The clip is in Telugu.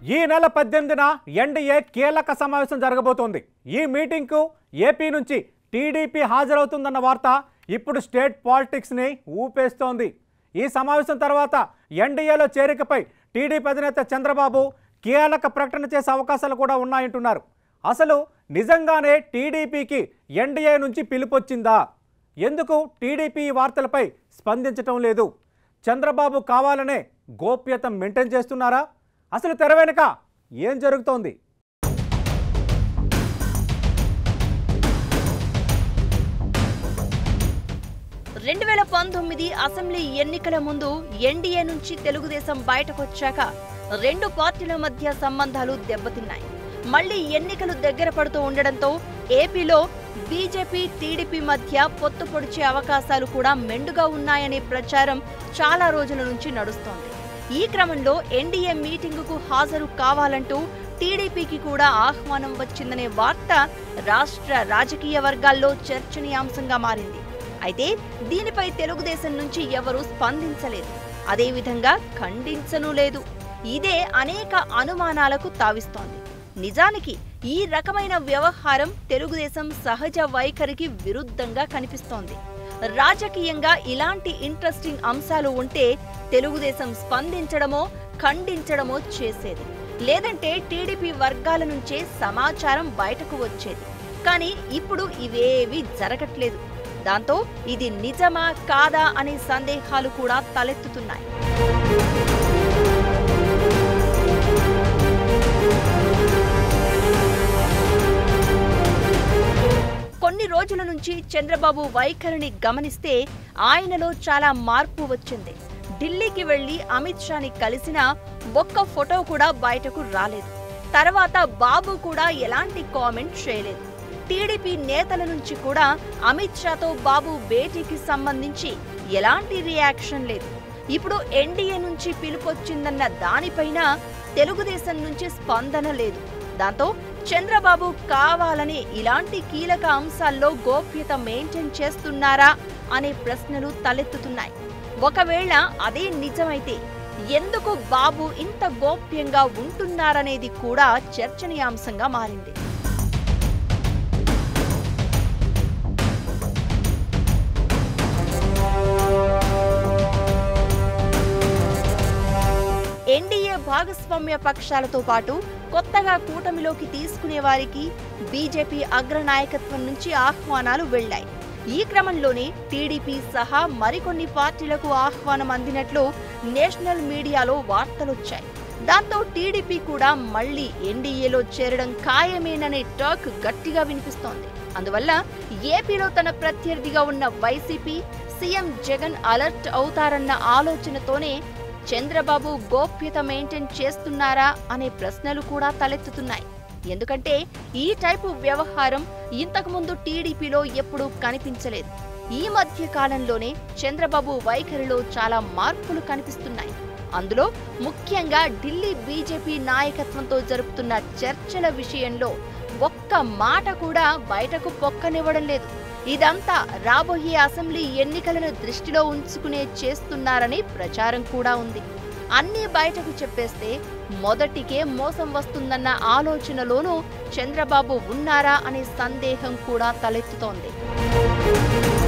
ఈ నెల పద్దెనిమిదిన ఎన్డీఏ కీలక సమావేశం జరగబోతోంది ఈ మీటింగ్కు ఏపీ నుంచి టీడీపీ హాజరవుతుందన్న వార్త ఇప్పుడు స్టేట్ పాలిటిక్స్ని ఊపేస్తోంది ఈ సమావేశం తర్వాత ఎన్డీఏలో చేరికపై టీడీపీ అధినేత చంద్రబాబు కీలక ప్రకటన చేసే అవకాశాలు కూడా ఉన్నాయంటున్నారు అసలు నిజంగానే టీడీపీకి ఎన్డీఏ నుంచి పిలుపొచ్చిందా ఎందుకు టీడీపీ ఈ వార్తలపై స్పందించటం లేదు చంద్రబాబు కావాలనే గోప్యత మెయింటైన్ చేస్తున్నారా అసలు తెర వెనుక ఏం జరుగుతోంది రెండు వేల పంతొమ్మిది అసెంబ్లీ ఎన్నికల ముందు ఎన్డీఏ నుంచి తెలుగుదేశం బయటకొచ్చాక రెండు పార్టీల మధ్య సంబంధాలు దెబ్బతిన్నాయి మళ్లీ ఎన్నికలు దగ్గర పడుతూ ఉండడంతో ఏపీలో బీజేపీ టీడీపీ మధ్య పొత్తు పొడిచే అవకాశాలు కూడా మెండుగా ఉన్నాయనే ప్రచారం చాలా రోజుల నుంచి నడుస్తోంది ఈ క్రమంలో ఎన్డీఏ మీటింగుకు హాజరు కావాలంటూ టీడీపీకి కూడా ఆహ్వానం వచ్చిందనే వార్త రాష్ట్ర రాజకీయ వర్గాల్లో చర్చనీయాంశంగా మారింది అయితే దీనిపై తెలుగుదేశం నుంచి ఎవరూ స్పందించలేదు అదేవిధంగా ఖండించను లేదు ఇదే అనేక అనుమానాలకు తావిస్తోంది నిజానికి ఈ రకమైన వ్యవహారం తెలుగుదేశం సహజ వైఖరికి విరుద్ధంగా కనిపిస్తోంది రాజకీయంగా ఇలాంటి ఇంట్రెస్టింగ్ అంశాలు ఉంటే తెలుగుదేశం స్పందించడమో ఖండించడమో చేసేది లేదంటే టీడీపీ వర్గాల నుంచే సమాచారం బయటకు వచ్చేది కానీ ఇప్పుడు ఇవేవి జరగట్లేదు దాంతో ఇది నిజమా కాదా అనే సందేహాలు కూడా తలెత్తుతున్నాయి కొన్ని రోజుల నుంచి చంద్రబాబు వైఖరిని గమనిస్తే ఆయనలో చాలా మార్పు వచ్చింది ఢిల్లీకి వెళ్లి అమిత్ షాని కలిసినా ఒక్క ఫోటో కూడా బయటకు రాలేదు తర్వాత బాబు కూడా ఎలాంటి కామెంట్ చేయలేదు టీడీపీ నేతల నుంచి కూడా అమిత్ షాతో బాబు భేటీకి సంబంధించి ఎలాంటి రియాక్షన్ లేదు ఇప్పుడు ఎన్డీఏ నుంచి పిలుపొచ్చిందన్న దానిపైన తెలుగుదేశం నుంచి స్పందన లేదు దాంతో చంద్రబాబు కావాలని ఇలాంటి కీలక అంశాల్లో గోప్యత మెయింటైన్ చేస్తున్నారా అనే ప్రశ్నలు తలెత్తుతున్నాయి ఒకవేళ అదే నిజమైతే ఎందుకు బాబు ఇంత గోప్యంగా ఉంటున్నారనేది కూడా చర్చనీయాంశంగా మారింది ఎన్డీఏ భాగస్వామ్య పక్షాలతో పాటు కొత్తగా కూటమిలోకి తీసుకునే వారికి బీజేపీ అగ్రనాయకత్వం నుంచి ఆహ్వానాలు వెళ్లాయి ఈ క్రమంలోనే టీడీపీ సహా మరికొన్ని పార్టీలకు ఆహ్వానం అందినట్లు నేషనల్ మీడియాలో వార్తలొచ్చాయి దాంతో టీడీపీ కూడా మళ్లీ ఎన్డీఏలో చేరడం ఖాయమేననే టాక్ గట్టిగా వినిపిస్తోంది అందువల్ల ఏపీలో తన ప్రత్యర్థిగా ఉన్న వైసీపీ సీఎం జగన్ అలర్ట్ అవుతారన్న ఆలోచనతోనే చంద్రబాబు గోప్యత మెయింటైన్ చేస్తున్నారా అనే ప్రశ్నలు కూడా తలెత్తుతున్నాయి ఎందుకంటే ఈ టైపు వ్యవహారం ఇంతకుముందు టీడీపీలో ఎప్పుడూ కనిపించలేదు ఈ మధ్య కాలంలోనే చంద్రబాబు వైఖరిలో చాలా మార్పులు కనిపిస్తున్నాయి అందులో ముఖ్యంగా ఢిల్లీ బీజేపీ నాయకత్వంతో జరుపుతున్న చర్చల విషయంలో ఒక్క మాట కూడా బయటకు పొక్కనివ్వడం లేదు ఇదంతా రాబోయే అసెంబ్లీ ఎన్నికలను దృష్టిలో ఉంచుకునే చేస్తున్నారని ప్రచారం కూడా ఉంది అన్నీ బయటకు చెప్పేస్తే మొదటికే మోసం వస్తుందన్న ఆలోచనలోనూ చంద్రబాబు ఉన్నారా అనే సందేహం కూడా తలెత్తుతోంది